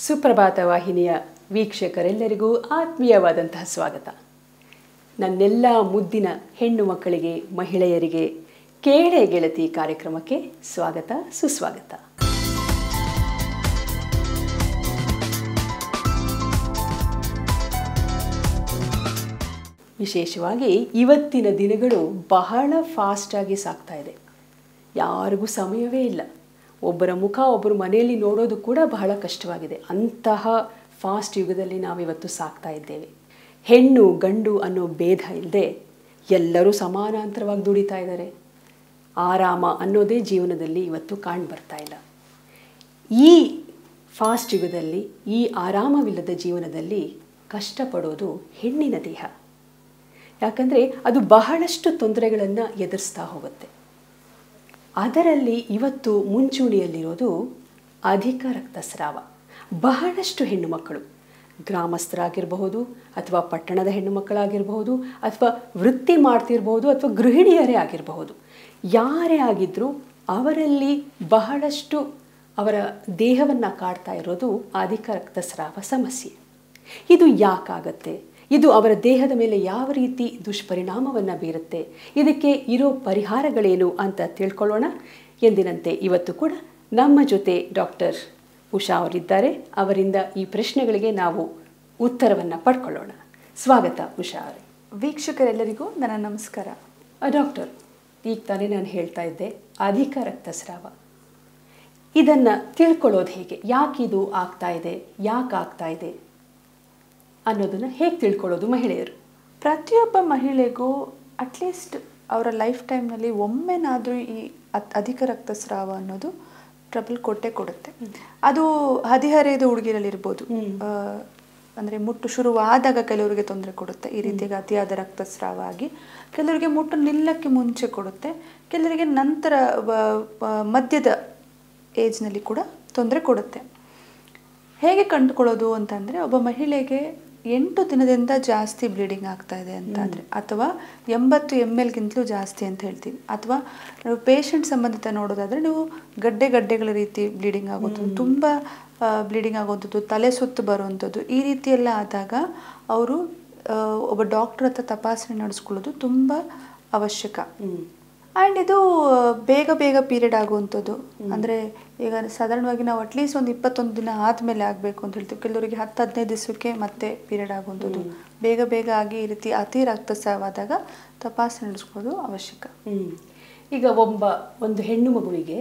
ಸುಪ್ರಭಾತ ವಾಹಿನಿಯ ವೀಕ್ಷಕರೆಲ್ಲರಿಗೂ ಆತ್ಮೀಯವಾದಂತಹ ಸ್ವಾಗತ ನನ್ನೆಲ್ಲ ಮುದ್ದಿನ ಹೆಣ್ಣು ಮಕ್ಕಳಿಗೆ ಮಹಿಳೆಯರಿಗೆ ಕೇಳೆ ಗೆಳತಿ ಕಾರ್ಯಕ್ರಮಕ್ಕೆ ಸ್ವಾಗತ ಸುಸ್ವಾಗತ ವಿಶೇಷವಾಗಿ ಇವತ್ತಿನ ದಿನಗಳು ಬಹಳ ಫಾಸ್ಟಾಗಿ ಸಾಗ್ತಾ ಇದೆ ಯಾರಿಗೂ ಸಮಯವೇ ಇಲ್ಲ ಒಬ್ಬರ ಮುಖ ಒಬ್ಬರು ಮನೆಯಲ್ಲಿ ನೋಡೋದು ಕೂಡ ಬಹಳ ಕಷ್ಟವಾಗಿದೆ ಅಂತಹ ಫಾಸ್ಟ್ ಯುಗದಲ್ಲಿ ನಾವಿವತ್ತು ಸಾಕ್ತಾ ಇದ್ದೇವೆ ಹೆಣ್ಣು ಗಂಡು ಅನ್ನೋ ಭೇದ ಇಲ್ಲದೆ ಎಲ್ಲರೂ ಸಮಾನಾಂತರವಾಗಿ ದುಡಿತಾ ಇದ್ದಾರೆ ಆರಾಮ ಅನ್ನೋದೇ ಜೀವನದಲ್ಲಿ ಇವತ್ತು ಕಾಣ್ ಬರ್ತಾ ಇಲ್ಲ ಈ ಫಾಸ್ಟ್ ಯುಗದಲ್ಲಿ ಈ ಆರಾಮವಿಲ್ಲದ ಜೀವನದಲ್ಲಿ ಕಷ್ಟಪಡೋದು ಹೆಣ್ಣಿನ ದೇಹ ಯಾಕಂದರೆ ಅದು ಬಹಳಷ್ಟು ತೊಂದರೆಗಳನ್ನು ಎದುರಿಸ್ತಾ ಹೋಗುತ್ತೆ ಅದರಲ್ಲಿ ಇವತ್ತು ಮುಂಚೂಣಿಯಲ್ಲಿರೋದು ಅಧಿಕ ರಕ್ತಸ್ರಾವ ಬಹಳಷ್ಟು ಹೆಣ್ಣು ಮಕ್ಕಳು ಗ್ರಾಮಸ್ಥರಾಗಿರಬಹುದು ಅಥವಾ ಪಟ್ಟಣದ ಹೆಣ್ಣು ಮಕ್ಕಳಾಗಿರಬಹುದು ಅಥವಾ ವೃತ್ತಿ ಮಾಡ್ತಿರಬಹುದು ಅಥವಾ ಗೃಹಿಣಿಯರೇ ಆಗಿರಬಹುದು ಯಾರೇ ಆಗಿದ್ದರೂ ಅವರಲ್ಲಿ ಬಹಳಷ್ಟು ಅವರ ದೇಹವನ್ನು ಕಾಡ್ತಾ ಇರೋದು ಅಧಿಕ ರಕ್ತಸ್ರಾವ ಸಮಸ್ಯೆ ಇದು ಯಾಕಾಗತ್ತೆ ಇದು ಅವರ ದೇಹದ ಮೇಲೆ ಯಾವ ರೀತಿ ದುಷ್ಪರಿಣಾಮವನ್ನು ಬೀರುತ್ತೆ ಇದಕ್ಕೆ ಇರೋ ಪರಿಹಾರಗಳೇನು ಅಂತ ತಿಳ್ಕೊಳ್ಳೋಣ ಎಂದಿನಂತೆ ಇವತ್ತು ಕೂಡ ನಮ್ಮ ಜೊತೆ ಡಾಕ್ಟರ್ ಉಷಾ ಅವರಿದ್ದಾರೆ ಅವರಿಂದ ಈ ಪ್ರಶ್ನೆಗಳಿಗೆ ನಾವು ಉತ್ತರವನ್ನು ಪಡ್ಕೊಳ್ಳೋಣ ಸ್ವಾಗತ ಉಷಾ ಅವರೇ ವೀಕ್ಷಕರೆಲ್ಲರಿಗೂ ನನ್ನ ನಮಸ್ಕಾರ ಆ, ಡಾಕ್ಟರ್ ಈಗ ತಾನೇ ನಾನು ಹೇಳ್ತಾ ಇದ್ದೆ ಅಧಿಕ ರಕ್ತಸ್ರಾವ ಇದನ್ನು ತಿಳ್ಕೊಳ್ಳೋದು ಹೇಗೆ ಯಾಕಿದು ಆಗ್ತಾ ಇದೆ ಯಾಕೆ ಆಗ್ತಾ ಇದೆ ಅನ್ನೋದನ್ನು ಹೇಗೆ ತಿಳ್ಕೊಳ್ಳೋದು ಮಹಿಳೆಯರು ಪ್ರತಿಯೊಬ್ಬ ಮಹಿಳೆಗೂ ಅಟ್ಲೀಸ್ಟ್ ಅವರ ಲೈಫ್ ಟೈಮ್ನಲ್ಲಿ ಒಮ್ಮೆನಾದರೂ ಈ ಅತ್- ಅಧಿಕ ರಕ್ತಸ್ರಾವ ಅನ್ನೋದು ಟ್ರಬಲ್ ಕೊಟ್ಟೆ ಕೊಡುತ್ತೆ ಅದು ಹದಿಹರೆಯದ ಹುಡುಗಿರಲ್ಲಿರ್ಬೋದು ಆ, ಅಂದ್ರೆ ಮುಟ್ಟು ಶುರುವಾದಾಗ ಕೆಲವರಿಗೆ ತೊಂದರೆ ಕೊಡುತ್ತೆ ಈ ರೀತಿಯಾಗಿ ಅತಿಯಾದ ರಕ್ತಸ್ರಾವ ಆಗಿ ಕೆಲವರಿಗೆ ಮುಟ್ಟು ನಿಲ್ಲಕ್ಕೆ ಮುಂಚೆ ಕೊಡುತ್ತೆ ಕೆಲವರಿಗೆ ನಂತರ ವ- ವ- ಮಧ್ಯದ ಏಜ್ನಲ್ಲಿ ಕೂಡ ತೊಂದರೆ ಕೊಡುತ್ತೆ ಹೇಗೆ ಕಂಡುಕೊಳ್ಳೋದು ಅಂತಂದರೆ ಒಬ್ಬ ಮಹಿಳೆಗೆ ಎಂಟು ದಿನದಿಂದ ಜಾಸ್ತಿ ಬ್ಲೀಡಿಂಗ್ ಆಗ್ತಾ ಇದೆ ಅಂತಾದರೆ ಅಥವಾ ಎಂಬತ್ತು ಎಮ್ ಎಲ್ಗಿಂತಲೂ ಜಾಸ್ತಿ ಅಂತ ಹೇಳ್ತೀವಿ ಅಥವಾ ನಾವು ಪೇಷಂಟ್ ಸಂಬಂಧಿತ ನೋಡೋದಾದರೆ ನೀವು ಗಡ್ಡೆ ಗಡ್ಡೆಗಳ ರೀತಿ ಬ್ಲೀಡಿಂಗ್ ಆಗೋದು ತುಂಬ ಬ್ಲೀಡಿಂಗ್ ಆಗುವಂಥದ್ದು ತಲೆ ಸುತ್ತು ಬರುವಂಥದ್ದು ಈ ರೀತಿ ಎಲ್ಲ ಆದಾಗ ಅವರು ಒಬ್ಬ ಡಾಕ್ಟರ್ ಹತ್ರ ತಪಾಸಣೆ ನಡೆಸ್ಕೊಳ್ಳೋದು ತುಂಬ ಅವಶ್ಯಕ ಆ್ಯಂಡ್ ಇದು ಬೇಗ ಬೇಗ ಪೀರಿಯಡ್ ಆಗುವಂಥದ್ದು ಅಂದರೆ ಈಗ ಸಾಧಾರಣವಾಗಿ ನಾವು ಅಟ್ಲೀಸ್ಟ್ ಒಂದು ಇಪ್ಪತ್ತೊಂದು ದಿನ ಆದಮೇಲೆ ಆಗಬೇಕು ಅಂತ ಹೇಳ್ತೀವಿ ಕೆಲವರಿಗೆ ಹತ್ತು ಹದಿನೈದು ದಿವಸಕ್ಕೆ ಮತ್ತೆ ಪೀರಿಯಡ್ ಆಗುವಂಥದ್ದು ಬೇಗ ಬೇಗ ಆಗಿ ಈ ರೀತಿ ಅತಿ ರಕ್ತಸ್ರಾವ ಆದಾಗ ತಪಾಸಣೆ ನಡೆಸ್ಕೊಳ್ಳೋದು ಅವಶ್ಯಕ ಹ್ಮ್. ಈಗ ಒಬ್ಬ ಒಂದು ಹೆಣ್ಣು ಮಗುವಿಗೆ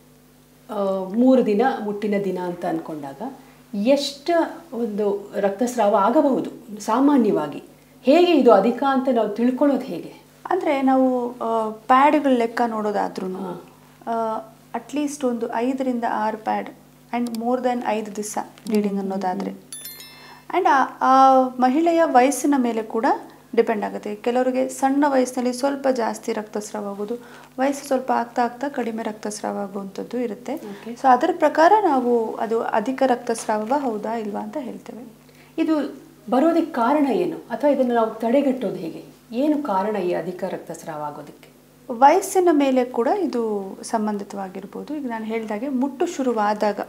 ಆ, ಮೂರು ದಿನ ಮುಟ್ಟಿನ ದಿನ ಅಂತ ಅಂದ್ಕೊಂಡಾಗ ಎಷ್ಟು ಒಂದು ರಕ್ತಸ್ರಾವ ಆಗಬಹುದು ಸಾಮಾನ್ಯವಾಗಿ ಹೇಗೆ ಇದು ಅಧಿಕ ಅಂತ ನಾವು ತಿಳ್ಕೊಳ್ಳೋದು ಹೇಗೆ ಅಂದರೆ ನಾವು ಪ್ಯಾಡ್ಗಳ ಲೆಕ್ಕ ನೋಡೋದಾದ್ರೂ ಅಟ್ಲೀಸ್ಟ್ ಒಂದು ಐದರಿಂದ ಆರು ಪ್ಯಾಡ್ ಆ್ಯಂಡ್ ಮೋರ್ ದೆನ್ ಐದು ದಿವಸ ಬ್ಲೀಡಿಂಗ್ ಅನ್ನೋದಾದರೆ ಆ್ಯಂಡ್ ಆ ಮಹಿಳೆಯ ವಯಸ್ಸಿನ ಮೇಲೆ ಕೂಡ ಡಿಪೆಂಡ್ ಆಗುತ್ತೆ ಕೆಲವರಿಗೆ ಸಣ್ಣ ವಯಸ್ಸಿನಲ್ಲಿ ಸ್ವಲ್ಪ ಜಾಸ್ತಿ ರಕ್ತಸ್ರಾವ ಆಗೋದು ವಯಸ್ಸು ಸ್ವಲ್ಪ ಆಗ್ತಾ ಆಗ್ತಾ ಕಡಿಮೆ ರಕ್ತಸ್ರಾವ ಆಗುವಂಥದ್ದು ಇರುತ್ತೆ Okay. ಸೊ ಅದರ ಪ್ರಕಾರ ನಾವು ಅದು ಅಧಿಕ ರಕ್ತಸ್ರಾವ ಹೌದಾ ಇಲ್ವಾ ಅಂತ ಹೇಳ್ತೇವೆ ಇದು ಬರೋದಕ್ಕೆ ಕಾರಣ ಏನು ಅಥವಾ ಇದನ್ನು ನಾವು ತಡೆಗಟ್ಟೋದು ಹೇಗೆ ಏನು ಕಾರಣ ಈ ಅಧಿಕ ರಕ್ತಸ್ರಾವ ಆಗೋದಕ್ಕೆ ವಯಸ್ಸಿನ ಮೇಲೆ ಕೂಡ ಇದು ಸಂಬಂಧಿತವಾಗಿರ್ಬೋದು ಈಗ ನಾನು ಹೇಳಿದಾಗೆ ಮುಟ್ಟು ಶುರುವಾದಾಗ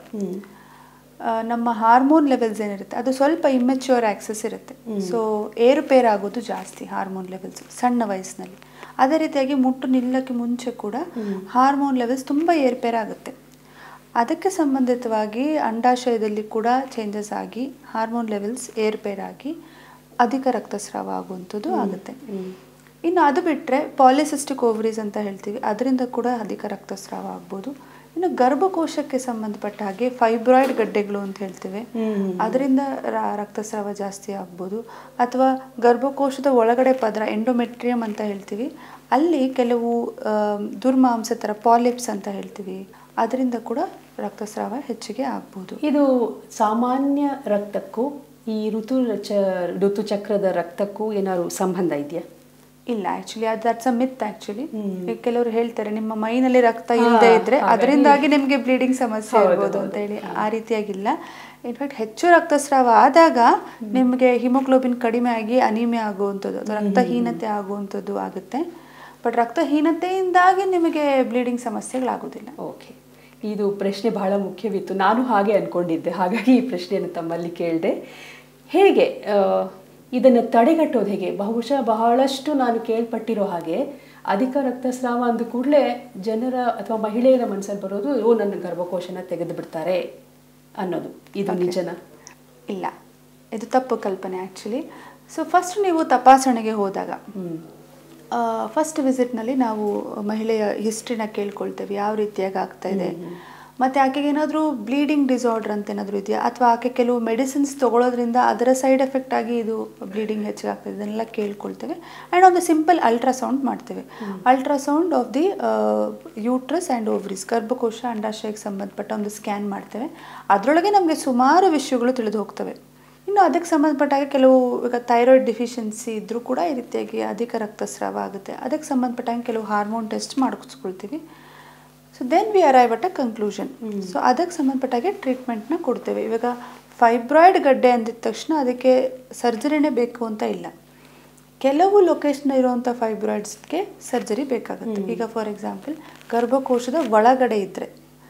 ಆ, ನಮ್ಮ ಹಾರ್ಮೋನ್ ಲೆವೆಲ್ಸ್ ಏನಿರುತ್ತೆ ಅದು ಸ್ವಲ್ಪ ಇಮ್ಮೆಚ್ಯೂರ್ ಆಕ್ಸಸ್ ಇರುತ್ತೆ ಸೊ ಏರುಪೇರು ಆಗೋದು ಜಾಸ್ತಿ ಹಾರ್ಮೋನ್ ಲೆವೆಲ್ಸ್ ಸಣ್ಣ ವಯಸ್ಸಿನಲ್ಲಿ ಅದೇ ರೀತಿಯಾಗಿ ಮುಟ್ಟು ನಿಲ್ಲಕ್ಕೆ ಮುಂಚೆ ಕೂಡ ಹಾರ್ಮೋನ್ ಲೆವೆಲ್ಸ್ ತುಂಬ ಏರುಪೇರಾಗುತ್ತೆ ಅದಕ್ಕೆ ಸಂಬಂಧಿತವಾಗಿ ಅಂಡಾಶಯದಲ್ಲಿ ಕೂಡ ಚೇಂಜಸ್ ಆಗಿ ಹಾರ್ಮೋನ್ ಲೆವೆಲ್ಸ್ ಏರುಪೇರಾಗಿ ಅಧಿಕ ರಕ್ತಸ್ರಾವ ಆಗುವಂಥದ್ದು ಆಗುತ್ತೆ ಇನ್ನು ಅದು ಬಿಟ್ಟರೆ ಪಾಲಿಸಿಸ್ಟಿಕ್ ಓವರೀಸ್ ಅಂತ ಹೇಳ್ತೀವಿ ಅದರಿಂದ ಕೂಡ ಅಧಿಕ ರಕ್ತಸ್ರಾವ ಆಗ್ಬೋದು ಇನ್ನು ಗರ್ಭಕೋಶಕ್ಕೆ ಸಂಬಂಧಪಟ್ಟ ಹಾಗೆ ಫೈಬ್ರಾಯ್ಡ್ ಗಡ್ಡೆಗಳು ಅಂತ ಹೇಳ್ತೇವೆ ಅದರಿಂದ ರ- ರಕ್ತಸ್ರಾವ ಜಾಸ್ತಿ ಆಗ್ಬೋದು ಅಥವಾ ಗರ್ಭಕೋಶದ ಒಳಗಡೆ ಪದರ ಎಂಡೋಮೆಟ್ರಿಯಂ ಅಂತ ಹೇಳ್ತೀವಿ ಅಲ್ಲಿ ಕೆಲವು ಆ, ದುರ್ಮಾಂಸ ಥರ ಪಾಲಿಪ್ಸ್ ಅಂತ ಹೇಳ್ತೀವಿ ಅದರಿಂದ ಕೂಡ ರಕ್ತಸ್ರಾವ ಹೆಚ್ಚಿಗೆ ಆಗ್ಬೋದು ಇದು ಸಾಮಾನ್ಯ ರಕ್ತಕ್ಕೂ ಈ ಋತು ಚ ಋತುಚಕ್ರದ ರಕ್ತಕ್ಕೂ ಏನಾದ್ರು ಸಂಬಂಧ ಇದೆಯಾ ಇಲ್ಲ ಆಕ್ಚುಲಿ ಅದು ದಟ್ಸ್ ಅ ಮಿತ್ ಆಕ್ಚುಲಿ ಹ್ಮ್. ಕೆಲವರು ಹೇಳ್ತಾರೆ ನಿಮ್ಮ ಮೈನಲ್ಲಿ ರಕ್ತ ಹಾ, ಇಲ್ಲದೆ ಇದ್ರೆ ಹಾಗಾಗಿ- ಅದರಿಂದಾಗಿ ನಿಮಗೆ ಬ್ಲೀಡಿಂಗ್ ಸಮಸ್ಯೆ ಹೌದು, ಇರ್ಬೋದು ಹೌದು. ಅಂತ ಹೇಳಿ ಆ ರೀತಿಯಾಗಿಲ್ಲ ಇನ್ಫ್ಯಾಕ್ಟ್ ಹೆಚ್ಚು ರಕ್ತಸ್ರಾವ ಆದಾಗ ನಿಮಗೆ ಹಿಮೋಗ್ಲೋಬಿನ್ ಕಡಿಮೆ ಆಗಿ ಅನಿಮಿಯಾ ಆಗುವಂಥದ್ದು ಅಥವಾ ರಕ್ತಹೀನತೆ ಆಗುವಂಥದ್ದು ಆಗುತ್ತೆ ಬಟ್ ರಕ್ತಹೀನತೆಯಿಂದಾಗಿ ನಿಮಗೆ ಬ್ಲೀಡಿಂಗ್ ಸಮಸ್ಯೆಗಳಾಗೋದಿಲ್ಲ ಓಕೆ ಇದು ಪ್ರಶ್ನೆ ಬಹಳ ಮುಖ್ಯವಿತ್ತು ನಾನು ಹಾಗೆ ಅನ್ಕೊಂಡಿದ್ದೆ ಹಾಗಾಗಿ ಈ ಪ್ರಶ್ನೆಯನ್ನು ತಮ್ಮಲ್ಲಿ ಕೇಳಿದೆ ಹೇಗೆ ಆ, ಇದನ್ನು ತಡೆಗಟ್ಟೋದು ಹೇಗೆ ಬಹುಶಃ ಬಹಳಷ್ಟು ನಾನು ಕೇಳ್ಪಟ್ಟಿರೋ ಹಾಗೆ ಅಧಿಕ ರಕ್ತಸ್ರಾವ ಅಂದ ಕೂಡಲೇ ಜನರ ಅಥವಾ ಮಹಿಳೆಯರ ಮನಸ್ಸಲ್ಲಿ ಬರೋದು ಓ ನನ್ನ ಗರ್ಭಕೋಶನ ತೆಗೆದು ಬಿಡ್ತಾರೆ ಅನ್ನೋದು ಇದು ನಿಜನಾ ಇಲ್ಲ ಇದು ತಪ್ಪು ಕಲ್ಪನೆ ಆ್ಯಕ್ಚುಲಿ ಸೊ ಫಸ್ಟ್ ನೀವು ತಪಾಸಣೆಗೆ ಹೋದಾಗ ಹ್ಮ್ ಫಸ್ಟ್ ವಿಸಿಟ್ನಲ್ಲಿ ನಾವು ಮಹಿಳೆಯ ಹಿಸ್ಟ್ರಿನ ಕೇಳ್ಕೊಳ್ತೇವೆ ಯಾವ ರೀತಿಯಾಗಿ ಆಗ್ತಾ ಇದೆ ಮತ್ತು ಆಕೆಗೆ ಏನಾದರೂ ಬ್ಲೀಡಿಂಗ್ ಡಿಸಾರ್ಡರ್ ಅಂತ ಏನಾದರೂ ಇದೆಯಾ ಅಥವಾ ಆಕೆ ಕೆಲವು ಮೆಡಿಸಿನ್ಸ್ ತೊಗೊಳೋದ್ರಿಂದ ಅದರ ಸೈಡ್ ಎಫೆಕ್ಟ್ ಆಗಿ ಇದು ಬ್ಲೀಡಿಂಗ್ ಹೆಚ್ಚಾಗ್ತದೆ ಇದನ್ನೆಲ್ಲ ಕೇಳ್ಕೊಳ್ತೇವೆ ಆ್ಯಂಡ್ ಒಂದು ಸಿಂಪಲ್ ಅಲ್ಟ್ರಾಸೌಂಡ್ ಮಾಡ್ತೇವೆ ultrasound of the uterus and ovaries ಗರ್ಭಕೋಶ ಅಂಡಾಶಯಕ್ಕೆ ಸಂಬಂಧಪಟ್ಟ ಒಂದು ಸ್ಕ್ಯಾನ್ ಮಾಡ್ತೇವೆ ಅದರೊಳಗೆ ನಮಗೆ ಸುಮಾರು ವಿಷಯಗಳು ತಿಳಿದು ಹೋಗ್ತವೆ ಇನ್ನು ಅದಕ್ಕೆ ಸಂಬಂಧಪಟ್ಟಾಗ ಕೆಲವು ಈಗ ಥೈರಾಯ್ಡ್ ಡಿಫಿಷಿಯನ್ಸಿ ಇದ್ದರೂ ಕೂಡ ಈ ರೀತಿಯಾಗಿ ಅಧಿಕ ರಕ್ತಸ್ರಾವ ಆಗುತ್ತೆ ಅದಕ್ಕೆ ಸಂಬಂಧಪಟ್ಟಂಗೆ ಕೆಲವು ಹಾರ್ಮೋನ್ ಟೆಸ್ಟ್ ಮಾಡಿಸ್ಕೊಳ್ತೀವಿ so then we arrive at a conclusion so ಅದಕ್ಕೆ ಸಂಬಂಧಪಟ್ಟಾಗೆ ಟ್ರೀಟ್ಮೆಂಟ್ನ ಕೊಡ್ತೇವೆ ಇವಾಗ ಫೈಬ್ರಾಯ್ಡ್ ಗಡ್ಡೆ ಅಂದಿದ ತಕ್ಷಣ ಅದಕ್ಕೆ ಸರ್ಜರಿನೇ ಬೇಕು ಅಂತ ಇಲ್ಲ ಕೆಲವು ಲೊಕೇಶನ್ ಇರುವಂಥ ಫೈಬ್ರಾಯ್ಡ್ಸ್ಗೆ ಸರ್ಜರಿ ಬೇಕಾಗುತ್ತೆ ಈಗ ಫಾರ್ ಎಕ್ಸಾಂಪಲ್ ಗರ್ಭಕೋಶದ ಒಳಗಡೆ ಇದ್ದರೆ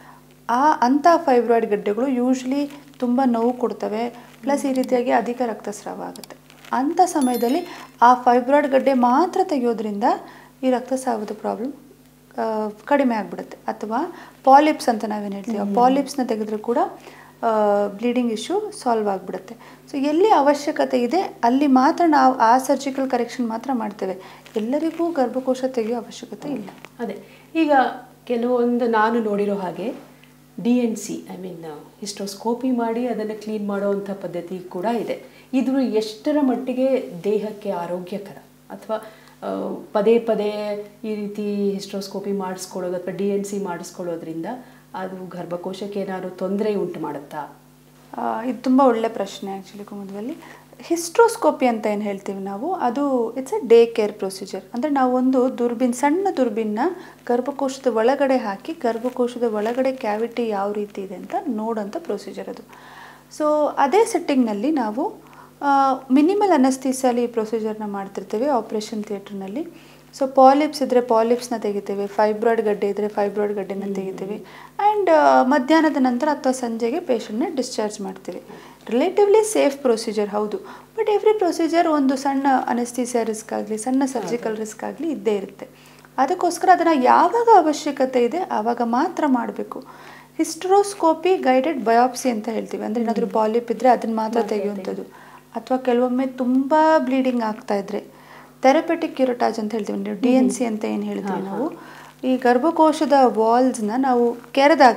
ಆ ಅಂಥ ಫೈಬ್ರಾಯ್ಡ್ ಗಡ್ಡೆಗಳು ಯೂಶ್ವಲಿ ತುಂಬ ನೋವು ಕೊಡ್ತವೆ ಪ್ಲಸ್ ಈ ರೀತಿಯಾಗಿ ಅಧಿಕ ರಕ್ತಸ್ರಾವ ಆಗುತ್ತೆ ಅಂಥ ಸಮಯದಲ್ಲಿ ಆ ಫೈಬ್ರಾಯ್ಡ್ ಗಡ್ಡೆ ಮಾತ್ರ ತೆಗೆಯೋದ್ರಿಂದ ಈ ರಕ್ತಸ್ರಾವದ ಪ್ರಾಬ್ಲಮ್ ಕಡಿಮೆ ಆಗಿಬಿಡುತ್ತೆ ಅಥವಾ ಪಾಲಿಪ್ಸ್ ಅಂತ ನಾವೇನು ಹೇಳ್ತೀವಿ ಆ ಪಾಲಿಪ್ಸ್ನ ತೆಗೆದ್ರೆ ಕೂಡ ಬ್ಲೀಡಿಂಗ್ ಇಶ್ಯೂ ಸಾಲ್ವ್ ಆಗಿಬಿಡುತ್ತೆ ಸೊ ಎಲ್ಲಿ ಅವಶ್ಯಕತೆ ಇದೆ ಅಲ್ಲಿ ಮಾತ್ರ ನಾವು ಆ ಸರ್ಜಿಕಲ್ ಕರೆಕ್ಷನ್ ಮಾತ್ರ ಮಾಡ್ತೇವೆ ಎಲ್ಲರಿಗೂ ಗರ್ಭಕೋಶ ತೆಗೆಯೋ ಅವಶ್ಯಕತೆ ಇಲ್ಲ ಅದೇ ಈಗ ಕೆಲವೊಂದು ನಾನು ನೋಡಿರೋ ಹಾಗೆ D N C I mean hysteroscopy ಮಾಡಿ ಅದನ್ನು ಕ್ಲೀನ್ ಮಾಡೋವಂಥ ಪದ್ಧತಿ ಕೂಡ ಇದೆ ಇದು ಎಷ್ಟರ ಮಟ್ಟಿಗೆ ದೇಹಕ್ಕೆ ಆರೋಗ್ಯಕರ ಅಥವಾ ಆ, ಪದೇ ಪದೇ ಈ ರೀತಿ ಹಿಸ್ಟೋಸ್ಕೋಪಿ ಮಾಡಿಸ್ಕೊಳ್ಳೋದು ಅಥವಾ ಡಿ ಎನ್ ಸಿ ಮಾಡಿಸ್ಕೊಳ್ಳೋದ್ರಿಂದ ಅದು ಗರ್ಭಕೋಶಕ್ಕೆ ಏನಾದ್ರು ತೊಂದರೆ ಉಂಟು ಮಾಡುತ್ತಾ ಆ, ಇದು ತುಂಬ ಒಳ್ಳೆ ಪ್ರಶ್ನೆ ಆ್ಯಕ್ಚುಲಿ ಕುಮುದದಲ್ಲಿ ಹಿಸ್ಟ್ರೋಸ್ಕೋಪಿ ಅಂತ ಏನು ಹೇಳ್ತೀವಿ ನಾವು ಅದು it's a day care procedure ಅಂದರೆ ನಾವು ಒಂದು ದುರ್ಬಿನ್ ಸಣ್ಣ ದುರ್ಬಿನ್ನ ಗರ್ಭಕೋಶದ ಒಳಗಡೆ ಹಾಕಿ ಗರ್ಭಕೋಶದ ಒಳಗಡೆ ಕ್ಯಾವಿಟಿ ಯಾವ ರೀತಿ ಇದೆ ಅಂತ ನೋಡೋಂಥ ಪ್ರೊಸೀಜರ್ ಅದು ಸೊ ಅದೇ ಸೆಟ್ಟಿಂಗ್ನಲ್ಲಿ ನಾವು ಮಿನಿಮಲ್ ಅನಸ್ತೀಸಿಯಲ್ಲಿ ಈ ಪ್ರೊಸೀಜರ್ನ ಮಾಡ್ತಿರ್ತೇವೆ ಆಪ್ರೇಷನ್ ಥಿಯೇಟ್ರ್ನಲ್ಲಿ ಸೊ ಪಾಲಿಪ್ಸ್ ಇದ್ದರೆ ಪಾಲಿಪ್ಸ್ನ ತೆಗಿತೇವೆ ಫೈಬ್ರಾಯ್ಡ್ ಗಡ್ಡೆ ಇದ್ದರೆ ಫೈಬ್ರಾಯ್ಡ್ ಗಡ್ಡೆನ ತೆಗಿತೀವಿ ಆ್ಯಂಡ್ ಮಧ್ಯಾಹ್ನದ ನಂತರ ಅಥವಾ ಸಂಜೆಗೆ ಪೇಷಂಟ್ನ ಡಿಸ್ಚಾರ್ಜ್ ಮಾಡ್ತೀವಿ ರಿಲೇಟಿವ್ಲಿ ಸೇಫ್ ಪ್ರೊಸೀಜರ್ ಹೌದು ಬಟ್ ಎವ್ರಿ ಪ್ರೊಸೀಜರ್ ಒಂದು ಸಣ್ಣ ಅನಸ್ತೀಸಿಯಾ ರಿಸ್ಕ್ ಆಗಲಿ ಸಣ್ಣ ಸರ್ಜಿಕಲ್ ರಿಸ್ಕ್ ಆಗಲಿ ಇದ್ದೇ ಇರುತ್ತೆ ಅದಕ್ಕೋಸ್ಕರ ಅದನ್ನು ಯಾವಾಗ ಅವಶ್ಯಕತೆ ಇದೆ ಆವಾಗ ಮಾತ್ರ ಮಾಡಬೇಕು ಹಿಸ್ಟ್ರೋಸ್ಕೋಪಿ ಗೈಡೆಡ್ ಬಯಾಪ್ಸಿ ಅಂತ ಹೇಳ್ತೀವಿ ಅಂದರೆ ಏನಾದರೂ ಪಾಲಿಪ್ ಇದ್ದರೆ ಅದನ್ನು ಮಾತ್ರ ತೆಗೆಯುವಂಥದ್ದು ಅಥವಾ ಕೆಲವೊಮ್ಮೆ ತುಂಬ ಬ್ಲೀಡಿಂಗ್ ಆಗ್ತಾ ಇದ್ರೆ ಥೆರಪೆಟಿಕ್ ಕ್ಯೂರಟಾಜ್ ಅಂತ ಹೇಳ್ತೀವಿ ನೀವು ಡಿ ಎನ್ ಸಿ ಅಂತ ಏನು ಹೇಳ್ತೀವಿ ನಾವು ಈ ಗರ್ಭಕೋಶದ ವಾಲ್ಸ್ನ ನಾವು ಕೆರೆದಾಗ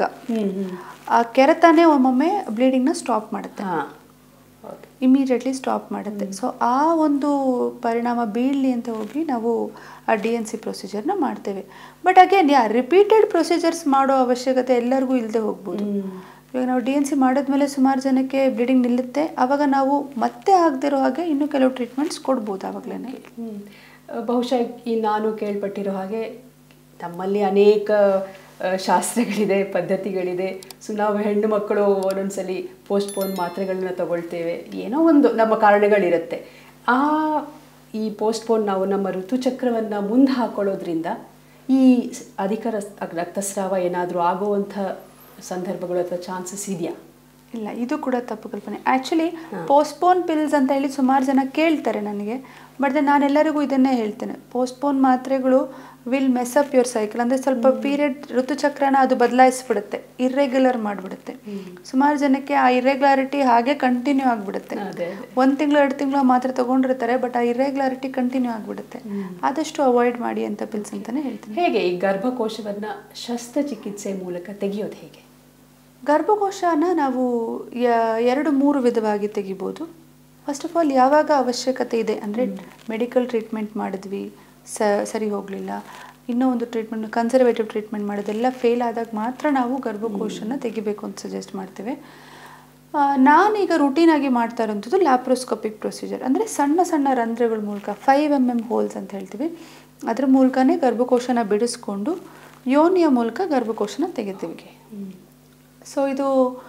ಆ ಕೆರೆತಾನೆ ಒಮ್ಮೊಮ್ಮೆ ಬ್ಲೀಡಿಂಗ್ನ ಸ್ಟಾಪ್ ಮಾಡುತ್ತೆ ಹಾಂ ಹೌದು ಇಮಿಡಿಯೇಟ್ಲಿ ಸ್ಟಾಪ್ ಮಾಡುತ್ತೆ ಸೊ ಆ ಒಂದು ಪರಿಣಾಮ ಬೀಳಲಿ ಅಂತ ಹೋಗಿ ನಾವು ಆ ಡಿ ಎನ್ ಸಿ ಪ್ರೊಸೀಜರ್ನ ಮಾಡ್ತೇವೆ but again yeah repeated procedures ಮಾಡೋ ಅವಶ್ಯಕತೆ ಎಲ್ಲರಿಗೂ ಇಲ್ಲದೆ ಹೋಗ್ಬೋದು ಇವಾಗ ನಾವು ಡಿ ಎನ್ ಸಿ ಮಾಡಿದ್ಮೇಲೆ ಸುಮಾರು ಜನಕ್ಕೆ ಬ್ಲೀಡಿಂಗ್ ನಿಲ್ಲುತ್ತೆ ಆವಾಗ ನಾವು ಮತ್ತೆ ಆಗದಿರೋ ಹಾಗೆ ಇನ್ನೂ ಕೆಲವು ಟ್ರೀಟ್ಮೆಂಟ್ಸ್ ಕೊಡ್ಬೋದು ಆವಾಗಲೇ ಹ್ಮ್. ಬಹುಶಃ ಈ ನಾನು ಕೇಳ್ಪಟ್ಟಿರೋ ಹಾಗೆ ತಮ್ಮಲ್ಲಿ ಅನೇಕ ಆ, ಶಾಸ್ತ್ರಗಳಿದೆ ಪದ್ಧತಿಗಳಿದೆ ಸೊ ನಾವು ಹೆಣ್ಣು ಮಕ್ಕಳು ಒಂದೊಂದ್ಸಲಿ ಪೋಸ್ಟ್ಪೋನ್ ಮಾತ್ರೆಗಳನ್ನ ತಗೊಳ್ತೇವೆ ಏನೋ ಒಂದು ನಮ್ಮ ಕಾರಣಗಳಿರುತ್ತೆ ಆ ಈ ಪೋಸ್ಟ್ಪೋನ್ ನಾವು ನಮ್ಮ ಋತುಚಕ್ರವನ್ನು ಮುಂದೆ ಹಾಕೊಳ್ಳೋದ್ರಿಂದ ಈ ಸ್- ಅಧಿಕ ರಸ್- ರಕ್ತಸ್ರಾವ ಏನಾದರೂ ಆಗುವಂಥ ಸಂದರ್ಭಗಳು ಅಥವಾ ಚಾನ್ಸಸ್ ಇದೆಯಾ ಇಲ್ಲ ಇದು ಕೂಡ ತಪ್ಪು ಕಲ್ಪನೆ ಆ್ಯಕ್ಚುಲಿ ಪೋಸ್ಟ್ಪೋನ್ ಪಿಲ್ಸ್ ಅಂತ ಹೇಳಿ ಸುಮಾರು ಜನ ಕೇಳ್ತಾರೆ ನನಗೆ ಬಟ್ ನಾನು ಎಲ್ಲರಿಗೂ ಇದನ್ನೇ ಹೇಳ್ತೇನೆ ಪೋಸ್ಟ್ಪೋನ್ ಮಾತ್ರೆಗಳು will mess up your cycle ಅಂದರೆ ಸ್ವಲ್ಪ ಪೀರಿಯಡ್ ಋತುಚಕ್ರನ ಅದು ಬದಲಾಯಿಸ್ಬಿಡುತ್ತೆ ಇರ್ರೆಗ್ಯುಲರ್ ಮಾಡಿಬಿಡುತ್ತೆ ಸುಮಾರು ಜನಕ್ಕೆ ಆ ಇರ್ರೆಗ್ಯುಲಾರಿಟಿ ಹಾಗೆ ಕಂಟಿನ್ಯೂ ಆಗಿಬಿಡುತ್ತೆ ಅದೇ ಒಂದು ತಿಂಗಳು ಎರಡು ತಿಂಗಳು ಮಾತ್ರ ತಗೊಂಡಿರ್ತಾರೆ ಬಟ್ ಆ ಇರ್ರೆಗ್ಯುಲಾರಿಟಿ ಕಂಟಿನ್ಯೂ ಆಗಿಬಿಡುತ್ತೆ ಆದಷ್ಟು ಅವಾಯ್ಡ್ ಮಾಡಿ ಅಂತ ಪಿಲ್ಸ್ ಅಂತಲೇ ಹೇಳ್ತೀನಿ ಹೇಗೆ ಈ ಗರ್ಭಕೋಶವನ್ನು ಶಸ್ತ್ರಚಿಕಿತ್ಸೆ ಮೂಲಕ ತೆಗೆಯೋದು ಹೇಗೆ ಗರ್ಭಕೋಶನ ನಾವು ಯ- ಎರಡು ಮೂರು ವಿಧವಾಗಿ ತೆಗಿಬೋದು ಫಸ್ಟ್ ಆಫ್ ಆಲ್ ಯಾವಾಗ ಅವಶ್ಯಕತೆ ಇದೆ ಅಂದರೆ ಮೆಡಿಕಲ್ ಟ್ರೀಟ್ಮೆಂಟ್ ಮಾಡಿದ್ವಿ ಸ ಸರಿ ಹೋಗಲಿಲ್ಲ ಇನ್ನೂ ಒಂದು ಟ್ರೀಟ್ಮೆಂಟ್ ಕನ್ಸರ್ವೇಟಿವ್ ಟ್ರೀಟ್ಮೆಂಟ್ ಮಾಡೋದೆಲ್ಲ ಫೇಲ್ ಆದಾಗ ಮಾತ್ರ ನಾವು ಗರ್ಭಕೋಶನ ತೆಗಿಬೇಕು ಅಂತ ಸಜೆಸ್ಟ್ ಮಾಡ್ತೇವೆ ಆ, ನಾನೀಗ ರುಟೀನಾಗಿ ಮಾಡ್ತಾ ಇರೋಂಥದ್ದು ಲ್ಯಾಪ್ರೋಸ್ಕೋಪಿಕ್ ಪ್ರೊಸೀಜರ್ ಅಂದರೆ ಸಣ್ಣ ಸಣ್ಣ ರಂಧ್ರಗಳ ಮೂಲಕ ಫೈವ್ ಎಮ್ ಎಮ್ ಹೋಲ್ಸ್ ಅಂತ ಹೇಳ್ತೀವಿ ಅದ್ರ ಮೂಲಕನೇ ಗರ್ಭಕೋಶನ ಬಿಡಿಸ್ಕೊಂಡು ಯೋನಿಯ ಮೂಲಕ ಗರ್ಭಕೋಶನ ತೆಗಿತೀವಿ ಸೊ ಇದು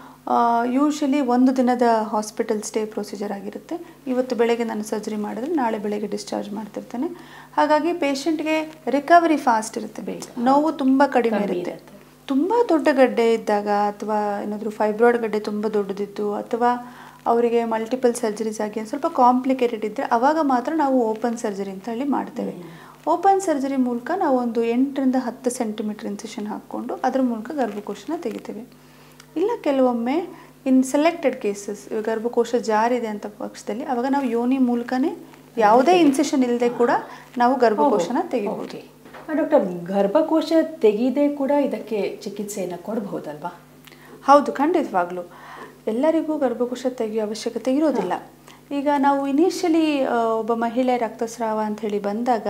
ಯೂಶಲಿ ಒಂದು ದಿನದ ಹಾಸ್ಪಿಟಲ್ ಸ್ಟೇ ಪ್ರೊಸೀಜರ್ ಆಗಿರುತ್ತೆ ಇವತ್ತು ಬೆಳಗ್ಗೆ ನಾನು ಸರ್ಜರಿ ಮಾಡಿದ್ರೆ ನಾಳೆ ಬೆಳಗ್ಗೆ ಡಿಸ್ಚಾರ್ಜ್ ಮಾಡ್ತಿರ್ತೇನೆ ಹಾಗಾಗಿ ಪೇಷಂಟ್ಗೆ ರಿಕವರಿ ಫಾಸ್ಟ್ ಇರುತ್ತೆ ಬೇಗ. ನೋವು ತುಂಬ ಕಡಿಮೆ ಕಮ್ಮಿ ಇರುತ್ತೆ ಇರುತ್ತೆ. ತುಂಬ ದೊಡ್ಡ ಗಡ್ಡೆ ಇದ್ದಾಗ ಅಥವಾ ಏನಾದರೂ ಫೈಬ್ರಾಯ್ಡ್ ಗಡ್ಡೆ ತುಂಬ ದೊಡ್ಡದಿತ್ತು ಅಥವಾ ಅವರಿಗೆ ಮಲ್ಟಿಪಲ್ ಸರ್ಜರೀಸ್ ಆಗಿ ಒಂದ್ ಸ್ವಲ್ಪ ಕಾಂಪ್ಲಿಕೇಟೆಡ್ ಇದ್ದರೆ ಅವಾಗ ಮಾತ್ರ ನಾವು ಓಪನ್ ಸರ್ಜರಿ ಅಂತ ಹೇಳಿ ಮಾಡ್ತೇವೆ ಓಪನ್ ಸರ್ಜರಿ ಮೂಲಕ ನಾವು ಒಂದು ಎಂಟರಿಂದ ಹತ್ತು ಸೆಂಟಿಮೀಟರ್ ಇನ್ಸೆಷನ್ ಹಾಕ್ಕೊಂಡು ಅದ್ರ ಮೂಲಕ ಗರ್ಭಕೋಶನ ತೆಗಿತೇವೆ ಇಲ್ಲ ಕೆಲವೊಮ್ಮೆ ಇನ್ ಸೆಲೆಕ್ಟೆಡ್ ಕೇಸಸ್ ಗರ್ಭಕೋಶ ಜಾರಿದೆ ಅಂತ ಪಕ್ಷದಲ್ಲಿ ಅವಾಗ ನಾವು ಯೋನಿ ಮೂಲಕನೇ ಯಾವುದೇ ಇನ್ಸೆಷನ್ ಇಲ್ಲದೆ ಕೂಡ ನಾವು ಗರ್ಭಕೋಶನ ತೆಗಿಬಹುದು ಡಾಕ್ಟರ್ ಗರ್ಭಕೋಶ ತೆಗೆಯದೆ ಕೂಡ ಇದಕ್ಕೆ ಚಿಕಿತ್ಸೆಯನ್ನು ಕೊಡಬಹುದಲ್ವಾ ಹೌದು ಖಂಡಿತವಾಗ್ಲೂ ಎಲ್ಲರಿಗೂ ಗರ್ಭಕೋಶ ತೆಗೆಯೋ ಅವಶ್ಯಕತೆ ಇರೋದಿಲ್ಲ ಈಗ ನಾವು ಇನಿಷಿಯಲಿ ಒಬ್ಬ ಮಹಿಳೆ ರಕ್ತಸ್ರಾವ ಅಂತ ಹೇಳಿ ಬಂದಾಗ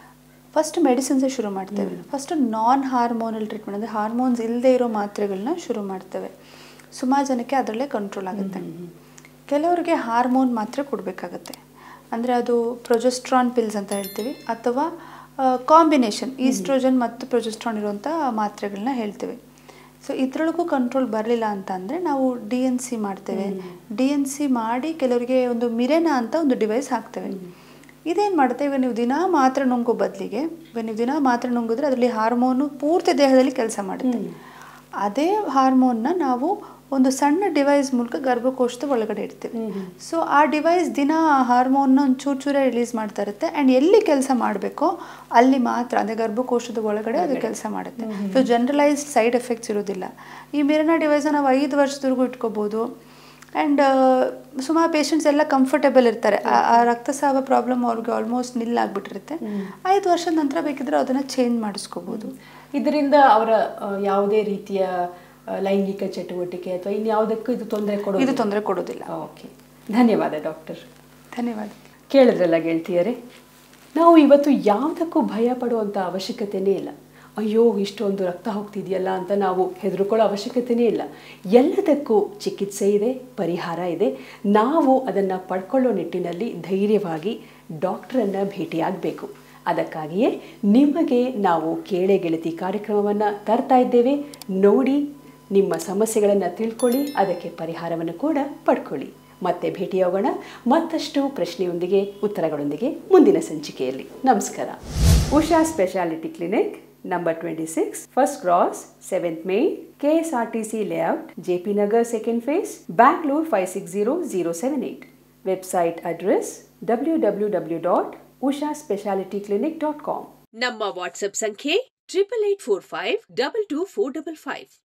ಫಸ್ಟ್ ಮೆಡಿಸಿನ್ಸೇ ಶುರು ಮಾಡ್ತೇವೆ ಫಸ್ಟ್ ನಾನ್ ಹಾರ್ಮೋನಲ್ ಟ್ರೀಟ್ಮೆಂಟ್ ಅಂದರೆ ಹಾರ್ಮೋನ್ಸ್ ಇಲ್ಲದೆ ಇರೋ ಮಾತ್ರೆಗಳನ್ನ ಶುರು ಮಾಡ್ತೇವೆ ಸುಮಾರು ಜನಕ್ಕೆ ಅದರಲ್ಲೇ ಕಂಟ್ರೋಲ್ ಆಗುತ್ತೆ ಕೆಲವರಿಗೆ ಹಾರ್ಮೋನ್ ಮಾತ್ರೆ ಕೊಡಬೇಕಾಗತ್ತೆ ಅಂದರೆ ಅದು ಪ್ರೊಜೆಸ್ಟ್ರಾನ್ ಪಿಲ್ಸ್ ಅಂತ ಹೇಳ್ತೀವಿ ಅಥವಾ ಕಾಂಬಿನೇಷನ್ ಈಸ್ಟ್ರೋಜನ್ ಮತ್ತು ಪ್ರೊಜೆಸ್ಟ್ರಾನ್ ಇರುವಂಥ ಮಾತ್ರೆಗಳನ್ನ ಹೇಳ್ತೇವೆ ಸೊ ಇದರೊಳಗೂ ಕಂಟ್ರೋಲ್ ಬರಲಿಲ್ಲ ಅಂತ ಅಂದರೆ ನಾವು ಡಿ ಎನ್ ಸಿ ಮಾಡ್ತೇವೆ ಡಿ ಎನ್ ಸಿ ಮಾಡಿ ಕೆಲವರಿಗೆ ಒಂದು ಮಿರೆನಾ ಅಂತ ಒಂದು ಡಿವೈಸ್ ಹಾಕ್ತೇವೆ ಇದೇನು ಮಾಡುತ್ತೆ ಇವಾಗ ನೀವು ದಿನ ಮಾತ್ರೆ ನುಂಗೋ ಬದಲಿಗೆ ಇವಾಗ ನೀವು ದಿನ ಮಾತ್ರೆ ನುಂಗಿದ್ರೆ ಅದರಲ್ಲಿ ಹಾರ್ಮೋನು ಪೂರ್ತಿ ದೇಹದಲ್ಲಿ ಕೆಲಸ ಮಾಡುತ್ತೆ ಅದೇ ಹಾರ್ಮೋನ್ನ ನಾವು ಒಂದು ಸಣ್ಣ ಡಿವೈಸ್ ಮೂಲಕ ಗರ್ಭಕೋಶದ ಒಳಗಡೆ ಇಡ್ತೀವಿ ಸೊ ಆ ಡಿವೈಸ್ ದಿನ ಆ ಹಾರ್ಮೋನ್ನ ಒಂದು ಚೂರು ಚೂರೇ ರಿಲೀಸ್ ಮಾಡ್ತಾ ಇರುತ್ತೆ ಆ್ಯಂಡ್ ಎಲ್ಲಿ ಕೆಲಸ ಮಾಡಬೇಕೋ ಅಲ್ಲಿ ಮಾತ್ರ ಅಂದರೆ ಗರ್ಭಕೋಶದ ಒಳಗಡೆ ಅದು ಕೆಲಸ ಮಾಡುತ್ತೆ ಸೊ ಜನರಲೈಸ್ಡ್ ಸೈಡ್ ಎಫೆಕ್ಟ್ಸ್ ಇರೋದಿಲ್ಲ ಈ ಮಿರನ ಡಿವೈಸ್ನ ನಾವು ಐದು ವರ್ಷದವರೆಗೂ ಇಟ್ಕೋಬೋದು ಆ್ಯಂಡ್ ಸುಮಾರು ಪೇಷಂಟ್ಸ್ ಎಲ್ಲ ಕಂಫರ್ಟೇಬಲ್ ಇರ್ತಾರೆ ಆ- ಆ ರಕ್ತಸ್ರಾವ ಪ್ರಾಬ್ಲಮ್ ಅವ್ರಿಗೆ ಆಲ್ಮೋಸ್ಟ್ ನಿಲ್ಲಾಗ್ಬಿಟ್ಟಿರುತ್ತೆ ಐದು ವರ್ಷದ ನಂತರ ಬೇಕಿದ್ರೆ ಅದನ್ನು ಚೇಂಜ್ ಮಾಡಿಸ್ಕೋಬೋದು ಇದರಿಂದ ಅವರ ಆ, ಯಾವುದೇ ರೀತಿಯ ಆ, ಲೈಂಗಿಕ ಚಟುವಟಿಕೆ ಅಥವಾ ಇನ್ಯಾವುದಕ್ಕೂ ಇದು ತೊಂದರೆ ಇದು ಕೊಡೋದು ತೊಂದರೆ ಕೊಡೋದಿಲ್ಲ ಓಕೆ ಧನ್ಯವಾದ ಡಾಕ್ಟರ್ ಧನ್ಯವಾದ ಕೇಳಿದ್ರಲ್ಲ ಗೆಳತಿಯರೇ ನಾವು ಇವತ್ತು ಯಾವುದಕ್ಕೂ ಭಯ ಪಡುವಂಥ ಅವಶ್ಯಕತೆನೇ ಇಲ್ಲ ಅಯ್ಯೋ ಇಷ್ಟೊಂದು ರಕ್ತ ಹೋಗ್ತಿದೆಯಲ್ಲ ಅಂತ ನಾವು ಹೆದರ್ಕೊಳ್ಳೋ ಅವಶ್ಯಕತೆನೇ ಇಲ್ಲ ಎಲ್ಲದಕ್ಕೂ ಚಿಕಿತ್ಸೆ ಇದೆ ಪರಿಹಾರ ಇದೆ ನಾವು ಅದನ್ನು ಪಡ್ಕೊಳ್ಳೋ ನಿಟ್ಟಿನಲ್ಲಿ ಧೈರ್ಯವಾಗಿ ಡಾಕ್ಟ್ರನ್ನು ಭೇಟಿಯಾಗಬೇಕು ಅದಕ್ಕಾಗಿಯೇ ನಿಮಗೆ ನಾವು ಕೇಳೆ ಗೆಳತಿ ಕಾರ್ಯಕ್ರಮವನ್ನು ತರ್ತಾ ಇದ್ದೇವೆ ನೋಡಿ ನಿಮ್ಮ ಸಮಸ್ಯೆಗಳನ್ನು ತಿಳ್ಕೊಳ್ಳಿ ಅದಕ್ಕೆ ಪರಿಹಾರವನ್ನು ಕೂಡ ಪಡ್ಕೊಳ್ಳಿ ಮತ್ತೆ ಭೇಟಿಯಾಗೋಣ ಮತ್ತಷ್ಟು ಪ್ರಶ್ನೆಯೊಂದಿಗೆ ಉತ್ತರಗಳೊಂದಿಗೆ ಮುಂದಿನ ಸಂಚಿಕೆಯಲ್ಲಿ ನಮಸ್ಕಾರ Usha speciality clinic number twenty six first cross seventh main K S R T C layout J P Nagar second phase Bangalore five six zero zero seven eight website address W W W dot Usha speciality clinic dot com ನಮ್ಮ WhatsApp ಸಂಖ್ಯೆ triple eight four five double two four double five